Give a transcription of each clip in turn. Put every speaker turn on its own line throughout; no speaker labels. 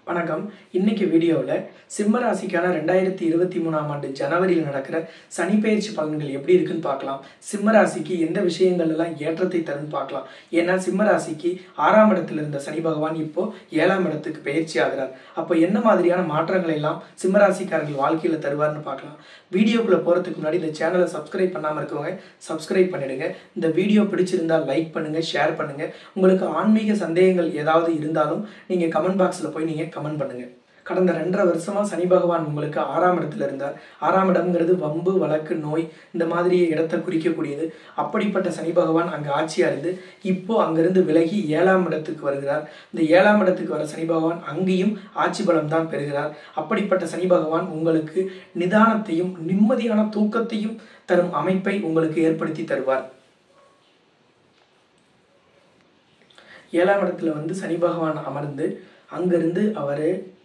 வணக்கம் இன்னைக்கு வீடியோவில் சிம்ம ராசிக்கான ரெண்டாயிரத்தி இருபத்தி மூணாம் ஆண்டு ஜனவரியில் நடக்கிற சனி பயிற்சி பலன்கள் எப்படி இருக்குன்னு பார்க்கலாம் சிம்ம ராசிக்கு எந்த விஷயங்கள் எல்லாம் ஏற்றத்தை தரும்னு பார்க்கலாம் ஏன்னா சிம்ம ராசிக்கு ஆறாம் இடத்துல இருந்த சனி பகவான் இப்போ ஏழாம் இடத்துக்கு பயிற்சி ஆகிறார் அப்போ என்ன மாதிரியான மாற்றங்களை எல்லாம் சிம்ம ராசிக்காரர்கள் வாழ்க்கையில் தருவார்னு பார்க்கலாம் வீடியோக்குள்ள போகிறதுக்கு முன்னாடி இந்த சேனலை சப்ஸ்கிரைப் பண்ணாமல் இருக்கவங்க சப்ஸ்கிரைப் பண்ணிடுங்க இந்த வீடியோ பிடிச்சிருந்தா லைக் பண்ணுங்க ஷேர் பண்ணுங்க உங்களுக்கு ஆன்மீக சந்தேகங்கள் ஏதாவது இருந்தாலும் நீங்கள் கமெண்ட் பாக்ஸில் போய் நீங்கள் கமெண்ட் பண்ணுங்க கடந்த ரெண்டரை வருஷமா சனி பகவான் உங்களுக்கு ஆறாம் இடத்துல இருந்தார் ஆறாம் இடம்ங்கிறது வம்பு வழக்கு நோய் இந்த மாதிரி இடத்தை குறிக்கக்கூடியது அப்படிப்பட்ட சனி பகவான் அங்கே ஆட்சியா இருந்து இப்போ அங்கிருந்து விலகி ஏழாம் இடத்துக்கு வருகிறார் இந்த ஏழாம் இடத்துக்கு வர சனி பகவான் அங்கேயும் ஆட்சி பலம் தான் பெறுகிறார் அப்படிப்பட்ட சனி பகவான் உங்களுக்கு நிதானத்தையும் நிம்மதியான தூக்கத்தையும் தரும் அமைப்பை உங்களுக்கு ஏற்படுத்தி தருவார் ஏழாம் இடத்துல வந்து சனி பகவான் அமர்ந்து அங்கிருந்து அவர்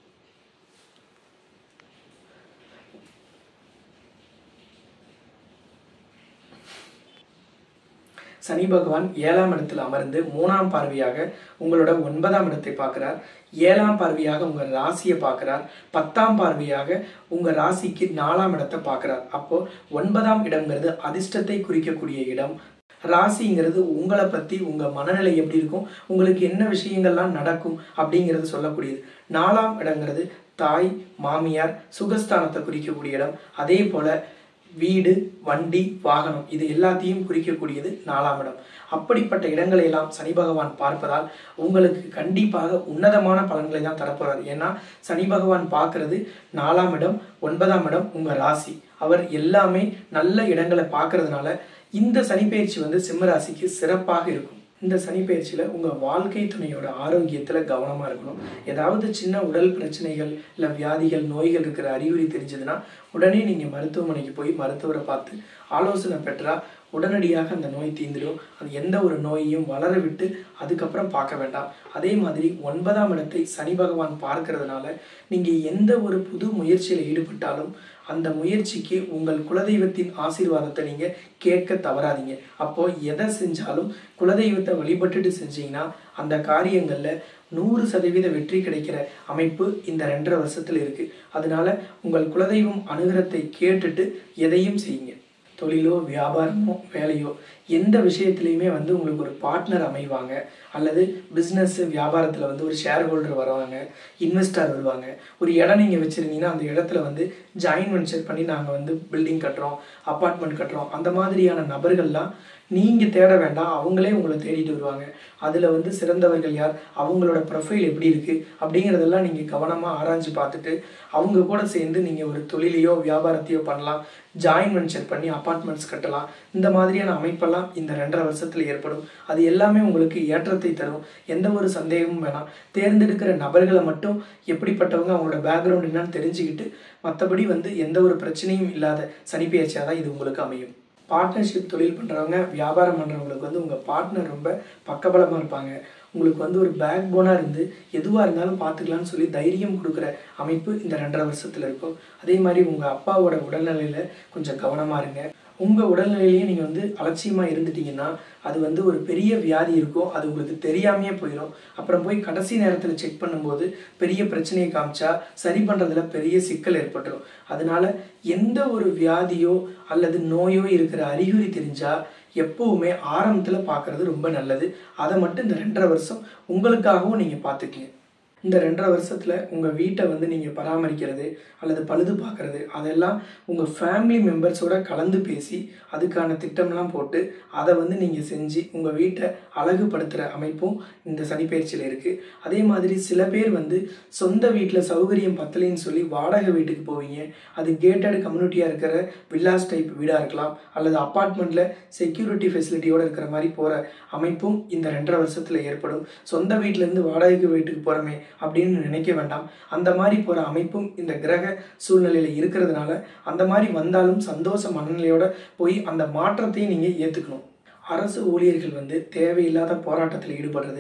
சனி பகவான் ஏழாம் இடத்தில் அமர்ந்து மூணாம் பார்வையாக உங்களோட ஒன்பதாம் இடத்தை பார்க்கிறார் ஏழாம் பார்வையாக உங்க ராசியை பார்க்கிறார் பத்தாம் பார்வையாக உங்க ராசிக்கு நாலாம் இடத்தை பார்க்கிறார் அப்போ ஒன்பதாம் இடம்ங்கிறது அதிர்ஷ்டத்தை குறிக்கக்கூடிய இடம் ராசிங்கிறது உங்களை பற்றி உங்கள் மனநிலை எப்படி இருக்கும் உங்களுக்கு என்ன விஷயங்கள்லாம் நடக்கும் அப்படிங்கிறது சொல்லக்கூடியது நாலாம் இடங்கிறது தாய் மாமியார் சுகஸ்தானத்தை குறிக்கக்கூடிய இடம் அதே போல் வீடு வண்டி வாகனம் இது எல்லாத்தையும் குறிக்கக்கூடியது நாலாம் இடம் அப்படிப்பட்ட இடங்களை எல்லாம் சனி பகவான் பார்ப்பதால் உங்களுக்கு கண்டிப்பாக உன்னதமான பலன்களை தான் தரப்போறார் ஏன்னா சனி பகவான் பார்க்கறது நாலாம் இடம் ஒன்பதாம் இடம் உங்க ராசி அவர் எல்லாமே நல்ல இடங்களை பார்க்கறதுனால இந்த சனிப்பெயர்ச்சி வந்து சிம்ம ராசிக்கு சிறப்பாக இருக்கும் இந்த சனிப்பெயர்ச்சியில் உங்கள் வாழ்க்கை துணையோட ஆரோக்கியத்தில் கவனமாக இருக்கணும் ஏதாவது சின்ன உடல் பிரச்சனைகள் இல்லை வியாதிகள் நோய்கள் இருக்கிற அறிகுறி தெரிஞ்சதுன்னா உடனே நீங்கள் மருத்துவமனைக்கு போய் மருத்துவரை பார்த்து ஆலோசனை பெற்றா உடனடியாக அந்த நோய் தீந்துடும் அது எந்த ஒரு நோயையும் வளர விட்டு அதுக்கப்புறம் பார்க்க வேண்டாம் அதே மாதிரி ஒன்பதாம் இடத்தை சனி பகவான் பார்க்கறதுனால நீங்கள் எந்த ஒரு புது முயற்சியில் ஈடுபட்டாலும் அந்த முயற்சிக்கு உங்கள் குலதெய்வத்தின் ஆசீர்வாதத்தை நீங்கள் கேட்க தவறாதீங்க அப்போ எதை செஞ்சாலும் குலதெய்வத்தை வழிபட்டுட்டு செஞ்சீங்கன்னா அந்த காரியங்களில் நூறு சதவீத வெற்றி கிடைக்கிற அமைப்பு இந்த ரெண்டரை வருஷத்துல இருக்கு அதனால உங்கள் குலதெய்வம் அனுகிரத்தை கேட்டுட்டு எதையும் செய்யுங்க தொழிலோ வியாபாரமோ வேலையோ எந்த விஷயத்துலையுமே வந்து உங்களுக்கு ஒரு பார்ட்னர் அமைவாங்க அல்லது பிஸ்னஸ் வியாபாரத்தில் வந்து ஒரு ஷேர் ஹோல்டர் வருவாங்க இன்வெஸ்டர் வருவாங்க ஒரு இடம் நீங்கள் வச்சுருந்தீங்கன்னா அந்த இடத்துல வந்து ஜாயின் வென்ச்சர் பண்ணி நாங்கள் வந்து பில்டிங் கட்டுறோம் அப்பார்ட்மெண்ட் கட்டுறோம் அந்த மாதிரியான நபர்கள்லாம் நீங்கள் தேட வேண்டாம் அவங்களே உங்களை தேடிட்டு வருவாங்க அதில் வந்து சிறந்தவர்கள் யார் அவங்களோட ப்ரொஃபைல் எப்படி இருக்குது அப்படிங்கிறதெல்லாம் நீங்கள் கவனமாக ஆராய்ஞ்சு பார்த்துட்டு அவங்க கூட சேர்ந்து நீங்கள் ஒரு தொழிலையோ வியாபாரத்தையோ பண்ணலாம் ஜாயின் வென்ச்சர் பண்ணி அப்பார்ட்மெண்ட்ஸ் கட்டலாம் இந்த மாதிரியான அமைப்பெல்லாம் இந்த ரெண்டரை வருஷத்தில் ஏற்படும் அது எல்லாமே உங்களுக்கு ஏற்றத்தை தரும் எந்த ஒரு சந்தேகமும் வேணாம் தேர்ந்தெடுக்கிற நபர்களை மட்டும் எப்படிப்பட்டவங்க அவங்களோட பேக்ரவுண்ட் என்னன்னு தெரிஞ்சுக்கிட்டு மற்றபடி வந்து எந்த ஒரு பிரச்சனையும் இல்லாத சனிப்பெயர்ச்சியாக தான் இது உங்களுக்கு அமையும் பார்ட்னர்ஷிப் தொழில் பண்ணுறவங்க வியாபாரம் பண்ணுறவங்களுக்கு வந்து உங்கள் பார்ட்னர் ரொம்ப பக்கபலமாக இருப்பாங்க உங்களுக்கு வந்து ஒரு பேக் போனாக இருந்து எதுவாக இருந்தாலும் பார்த்துக்கலான்னு சொல்லி தைரியம் கொடுக்குற அமைப்பு இந்த ரெண்டரை வருஷத்தில் இருக்கும் அதே மாதிரி உங்கள் அப்பாவோட உடல்நிலையில் கொஞ்சம் கவனமாக இருங்க உங்கள் உடல்நிலையிலேயே நீங்கள் வந்து அலட்சியமாக இருந்துட்டீங்கன்னா அது வந்து ஒரு பெரிய வியாதி இருக்கும் அது உங்களுக்கு தெரியாமையே போயிடும் அப்புறம் போய் கடைசி நேரத்தில் செக் பண்ணும்போது பெரிய பிரச்சனையை காமிச்சா சரி பண்ணுறதுல பெரிய சிக்கல் ஏற்பட்டுரும் அதனால எந்த ஒரு வியாதியோ அல்லது நோயோ இருக்கிற அறிகுறி தெரிஞ்சால் எப்போவுமே ஆரம்பத்தில் பார்க்குறது ரொம்ப நல்லது அதை மட்டும் இந்த ரெண்டரை வருஷம் உங்களுக்காகவும் நீங்கள் பார்த்துக்கங்க இந்த ரெண்டரை வருஷத்தில் உங்கள் வீட்டை வந்து நீங்கள் பராமரிக்கிறது அல்லது பழுது பார்க்குறது அதெல்லாம் உங்கள் ஃபேமிலி மெம்பர்ஸோட கலந்து பேசி அதுக்கான திட்டம்லாம் போட்டு அதை வந்து நீங்கள் செஞ்சு உங்கள் வீட்டை அழகுபடுத்துகிற அமைப்பும் இந்த சனிப்பயிற்சியில் இருக்குது அதே மாதிரி சில பேர் வந்து சொந்த வீட்டில் சௌகரியம் பத்தலைன்னு சொல்லி வாடகை வீட்டுக்கு போவீங்க அது கேட்டட் கம்யூனிட்டியாக இருக்கிற வில்லாஸ் டைப் வீடாக இருக்கலாம் அல்லது அப்பார்ட்மெண்ட்டில் செக்யூரிட்டி ஃபெசிலிட்டியோடு இருக்கிற மாதிரி போகிற அமைப்பும் இந்த ரெண்டரை வருஷத்தில் ஏற்படும் சொந்த வீட்டிலேருந்து வாடகைக்கு வீட்டுக்கு போகிறோமே அப்படின்னு நினைக்க வேண்டாம் அந்த மாதிரி போகிற அமைப்பும் இந்த கிரக சூழ்நிலையில் இருக்கிறதுனால அந்த மாதிரி வந்தாலும் சந்தோஷ மனநிலையோட போய் அந்த மாற்றத்தையும் நீங்கள் ஏற்றுக்கணும் அரசு ஊழியர்கள் வந்து தேவையில்லாத போராட்டத்தில் ஈடுபடுறது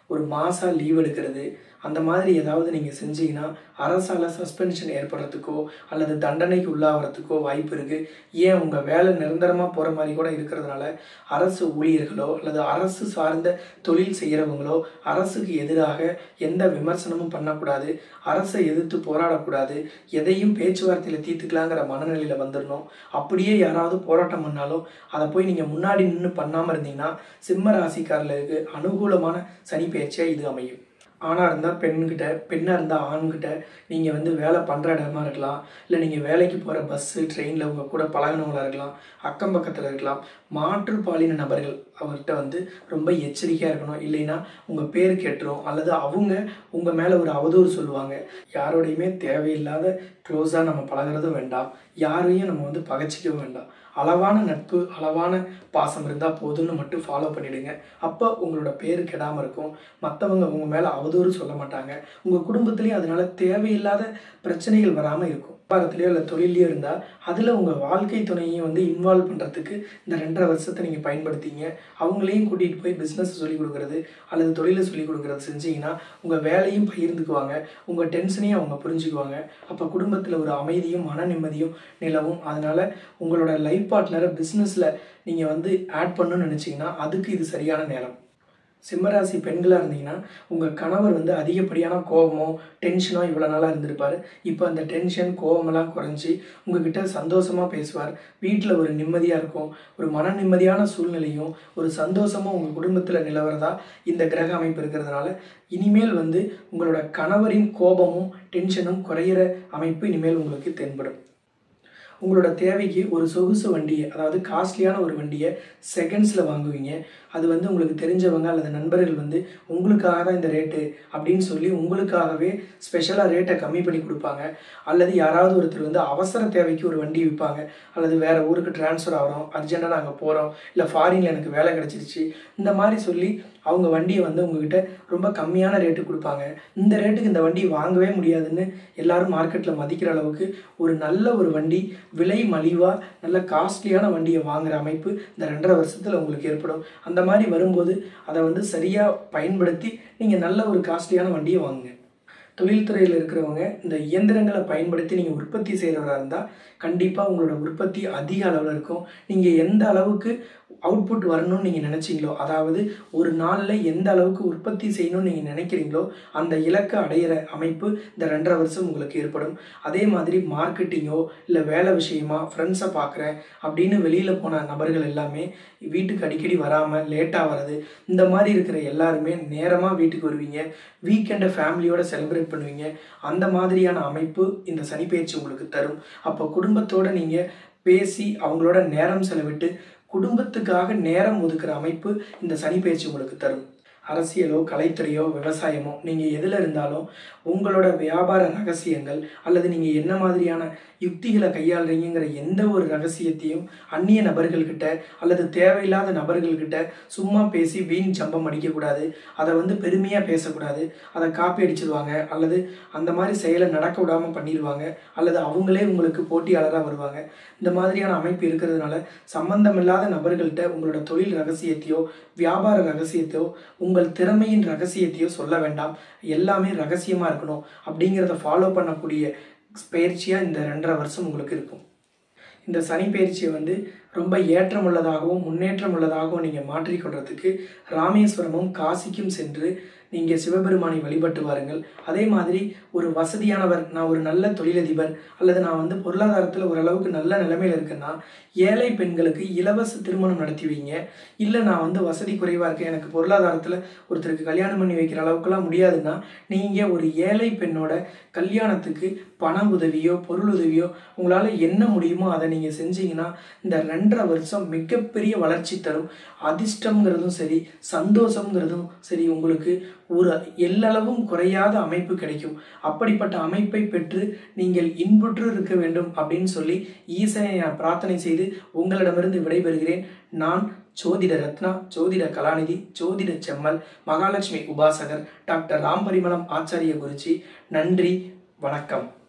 ஒரு மாதம் லீவ் எடுக்கிறது அந்த மாதிரி ஏதாவது நீங்கள் செஞ்சீங்கன்னா அரசால் சஸ்பென்ஷன் ஏற்படுறதுக்கோ அல்லது தண்டனைக்கு உள்ளாகிறதுக்கோ வாய்ப்பு இருக்குது ஏன் உங்கள் வேலை நிரந்தரமாக போகிற மாதிரி கூட இருக்கிறதுனால அரசு ஊழியர்களோ அல்லது அரசு சார்ந்த தொழில் செய்கிறவங்களோ அரசுக்கு எதிராக எந்த விமர்சனமும் பண்ணக்கூடாது அரசை எதிர்த்து போராடக்கூடாது எதையும் பேச்சுவார்த்தையில் தீர்த்துக்கலாங்கிற மனநிலையில் வந்துடணும் அப்படியே யாராவது போராட்டம் பண்ணாலும் அதை போய் நீங்கள் முன்னாடி நின்று பண்ணாமல் இருந்தீங்கன்னா சிம்ம ராசிக்காரர்களுக்கு அனுகூலமான சனி பயிற்சியாக இது அமையும் ஆணாக இருந்தால் பெண்கிட்ட பெண்ணாக இருந்தால் ஆண்கிட்ட நீங்கள் வந்து வேலை பண்ணுற இடமா இருக்கலாம் இல்லை நீங்கள் வேலைக்கு போகிற பஸ்ஸு ட்ரெயினில் உங்கள் கூட பழகினவங்களா இருக்கலாம் அக்கம் பக்கத்தில் இருக்கலாம் மாற்றுப்பாலின நபர்கள் அவர்கிட்ட வந்து ரொம்ப எச்சரிக்கையாக இருக்கணும் இல்லைன்னா உங்கள் பேர் கெட்டுரும் அல்லது அவங்க உங்கள் மேலே ஒரு அவதூறு சொல்லுவாங்க யாரோடையுமே தேவையில்லாத க்ளோஸாக நம்ம பழகிறதும் வேண்டாம் யாரையும் நம்ம வந்து பகச்சிக்கவும் வேண்டாம் அளவான நட்பு அளவான பாசம் இருந்தால் போதும்னு மட்டும் ஃபாலோ பண்ணிடுங்க அப்போ உங்களோட பேர் கெடாமல் இருக்கும் மற்றவங்க உங்கள் மேலே அவதூறு சொல்ல மாட்டாங்க உங்கள் குடும்பத்துலேயும் அதனால தேவையில்லாத பிரச்சனைகள் வராமல் இருக்கும் வியாபாரத்துலையோ இல்லை தொழிலையோ இருந்தால் அதில் உங்கள் வாழ்க்கை துணையையும் வந்து இன்வால்வ் பண்ணுறதுக்கு இந்த ரெண்டரை வருஷத்தை நீங்கள் பயன்படுத்திங்க அவங்களையும் கூட்டிகிட்டு போய் பிஸ்னஸ் சொல்லிக் கொடுக்குறது அல்லது தொழிலை சொல்லிக் கொடுக்குறது செஞ்சீங்கன்னா உங்கள் வேலையும் பகிர்ந்துக்குவாங்க உங்கள் டென்ஷனையும் அவங்க புரிஞ்சுக்குவாங்க அப்போ குடும்பத்தில் ஒரு அமைதியும் மன நிம்மதியும் நிலவும் அதனால் உங்களோட லைஃப் பார்ட்னரை பிஸ்னஸில் நீங்கள் வந்து ஆட் பண்ணணும்னு நினச்சிங்கன்னா அதுக்கு இது சரியான நேரம் சிம்மராசி பெண்களாக இருந்தீங்கன்னா உங்கள் கணவர் வந்து அதிகப்படியான கோபமோ டென்ஷனோ இவ்வளோ நாளாக இருந்திருப்பார் இப்போ அந்த டென்ஷன் கோபமெல்லாம் குறைஞ்சி உங்ககிட்ட சந்தோஷமாக பேசுவார் வீட்டில் ஒரு நிம்மதியாக இருக்கும் ஒரு மன நிம்மதியான சூழ்நிலையும் ஒரு சந்தோஷமும் உங்கள் குடும்பத்தில் நிலவரதா இந்த கிரக அமைப்பு இருக்கிறதுனால இனிமேல் வந்து உங்களோட கணவரின் கோபமும் டென்ஷனும் குறையிற அமைப்பு இனிமேல் உங்களுக்கு தென்படும் உங்களோட தேவைக்கு ஒரு சொகுசு வண்டியை அதாவது காஸ்ட்லியான ஒரு வண்டியை செகண்ட்ஸில் வாங்குவீங்க அது வந்து உங்களுக்கு தெரிஞ்சவங்க அல்லது நண்பர்கள் வந்து உங்களுக்காக தான் இந்த ரேட்டு அப்படின்னு சொல்லி உங்களுக்காகவே ஸ்பெஷலாக ரேட்டை கம்மி பண்ணி கொடுப்பாங்க அல்லது யாராவது ஒருத்தர் வந்து அவசர தேவைக்கு ஒரு வண்டி விற்பாங்க அல்லது வேறு ஊருக்கு டிரான்ஸ்ஃபர் ஆகிறோம் அர்ஜென்ட்டாக நாங்கள் போகிறோம் இல்லை ஃபாரினில் எனக்கு வேலை கிடச்சிருச்சு இந்த மாதிரி சொல்லி அவங்க வண்டியை வந்து உங்ககிட்ட ரொம்ப கம்மியான ரேட்டு கொடுப்பாங்க இந்த ரேட்டுக்கு இந்த வண்டி வாங்கவே முடியாதுன்னு எல்லாரும் மார்க்கெட்டில் மதிக்கிற அளவுக்கு ஒரு நல்ல ஒரு வண்டி விலை மலிவாக நல்ல காஸ்ட்லியான வண்டியை வாங்குற அமைப்பு இந்த ரெண்டரை வருஷத்தில் உங்களுக்கு ஏற்படும் அந்த மாதிரி வரும்போது அதை வந்து சரியாக பயன்படுத்தி நீங்கள் நல்ல ஒரு காஸ்ட்லியான வண்டியை வாங்குங்க தொழில்துறையில் இருக்கிறவங்க இந்த இயந்திரங்களை பயன்படுத்தி நீங்கள் உற்பத்தி செய்கிறவராக இருந்தால் கண்டிப்பாக உங்களோட உற்பத்தி அதிக அளவில் இருக்கும் நீங்கள் எந்த அளவுக்கு அவுட்புட் வரணும்னு நீங்கள் நினச்சிங்களோ அதாவது ஒரு நாளில் எந்த அளவுக்கு உற்பத்தி செய்யணும்னு நீங்கள் நினைக்கிறீங்களோ அந்த இலக்கை அடையிற அமைப்பு இந்த ரெண்டரை வருஷம் உங்களுக்கு ஏற்படும் அதே மாதிரி மார்க்கெட்டிங்கோ இல்லை வேலை விஷயமா ஃப்ரெண்ட்ஸை பார்க்குறேன் அப்படின்னு வெளியில் போன நபர்கள் எல்லாமே வீட்டுக்கு அடிக்கடி வராமல் லேட்டாக வர்றது இந்த மாதிரி இருக்கிற எல்லாருமே நேரமாக வீட்டுக்கு வருவீங்க வீக்கெண்டை ஃபேமிலியோட செலிப்ரேட் பண்ணுவீங்க அந்த மாதிரியான அமைப்பு இந்த சனிப்பயிற்சி உங்களுக்கு தரும் அப்போ குடும்பத்தோட நீங்கள் பேசி அவங்களோட நேரம் செலவிட்டு குடும்பத்துக்காக நேரம் ஒதுக்குற அமைப்பு இந்த சனிப்பயிற்சி உங்களுக்கு தரும் அரசியலோ கலைத்துறையோ விவசாயமோ நீங்கள் எதில் இருந்தாலும் உங்களோட வியாபார ரகசியங்கள் அல்லது நீங்கள் என்ன மாதிரியான யுக்திகளை கையாளுறீங்கிற எந்த ஒரு ரகசியத்தையும் அந்நிய நபர்கள்கிட்ட அல்லது தேவையில்லாத நபர்கள்கிட்ட சும்மா பேசி வீண் ஜம்பம் அடிக்கக்கூடாது அதை வந்து பெருமையாக பேசக்கூடாது அதை காப்பி அடிச்சிருவாங்க அல்லது அந்த மாதிரி செயலை நடக்க விடாமல் பண்ணிடுவாங்க அல்லது அவங்களே உங்களுக்கு போட்டியாளராக வருவாங்க இந்த மாதிரியான அமைப்பு இருக்கிறதுனால சம்பந்தமில்லாத நபர்கள்ட்ட உங்களோட தொழில் ரகசியத்தையோ வியாபார ரகசியத்தையோ உங்கள் திறமையின் ரகசியத்தையோ சொல்ல வேண்டாம் எல்லாமே ரகசியமாக இருக்கணும் அப்படிங்கிறத ஃபாலோ பண்ணக்கூடிய பயிற்சியாக இந்த ரெண்டரை வருஷம் உங்களுக்கு இருக்கும் இந்த சனி பயிற்சியை வந்து ரொம்ப ஏற்றமுள்ளதாகவும் முன்னேற்றம் உள்ளதாகவும் நீங்கள் மாற்றிக்கொள்றதுக்கு ராமேஸ்வரமும் காசிக்கும் சென்று நீங்கள் சிவபெருமானை வழிபட்டு வாருங்கள் அதே மாதிரி ஒரு வசதியானவர் நான் ஒரு நல்ல தொழிலதிபர் அல்லது நான் வந்து பொருளாதாரத்தில் ஓரளவுக்கு நல்ல நிலைமையில் இருக்கேன்னா ஏழை பெண்களுக்கு இலவச திருமணம் நடத்தி வைங்க இல்லை நான் வந்து வசதி குறைவாக இருக்கேன் எனக்கு பொருளாதாரத்தில் ஒருத்தருக்கு கல்யாணம் பண்ணி வைக்கிற அளவுக்குலாம் முடியாதுன்னா நீங்கள் ஒரு ஏழை பெண்ணோட கல்யாணத்துக்கு பண உதவியோ பொருள் உதவியோ உங்களால் என்ன முடியுமோ அதை நீங்கள் செஞ்சீங்கன்னா இந்த ரெண்டரை வருஷம் மிகப்பெரிய வளர்ச்சி தரும் அதிர்ஷ்டம்ங்கிறதும் சரி சந்தோஷங்கிறதும் சரி உங்களுக்கு ஒரு எல்லளவும் குறையாத அமைப்பு கிடைக்கும் அப்படிப்பட்ட அமைப்பை பெற்று நீங்கள் இன்புற்று இருக்க வேண்டும் அப்படின்னு சொல்லி ஈசனை நான் பிரார்த்தனை செய்து உங்களிடமிருந்து விடைபெறுகிறேன் நான் ஜோதிட ரத்னா ஜோதிட கலாநிதி ஜோதிட செம்மல் மகாலட்சுமி உபாசகர் டாக்டர் ராம்பரிமளம் ஆச்சாரிய குருஜி நன்றி வணக்கம்